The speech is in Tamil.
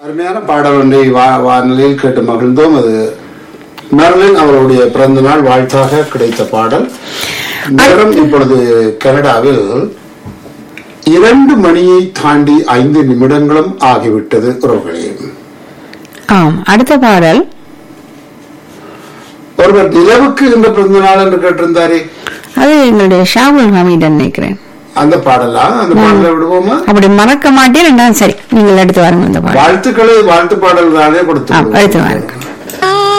அருமையான பாடல் ஒன்றை வா- வானொலியில் கேட்டு மகிழ்ந்தோம் அது மெர்லின் அவருடைய பிறந்த நாள் வாழ்த்தாக கிடைத்த பாடல் நேரம் இப்பொழுது கனடாவில் இரண்டு மணியை தாண்டி ஐந்து நிமிடங்களும் ஆகிவிட்டது உறவுகளே ஆம் அடுத்த பாடல் ஒருவர் நிலவுக்கு இந்த பிறந்த நாள் என்று கேட்டிருந்தாரே அது எங்களுடைய ஷாகுல் ஹமீடன் நினைக்கிறேன் அந்த பாடலா அந்த பாடலை விடுவோமா அப்படி மறக்க மாட்டேன் ரெண்டாவது சரி நீங்கள் எடுத்து வாருங்க அந்த பாடல் வாழ்த்துக்களை வாழ்த்து பாடல் தானே ஆ கொடுத்து எடுத்து வாருங்க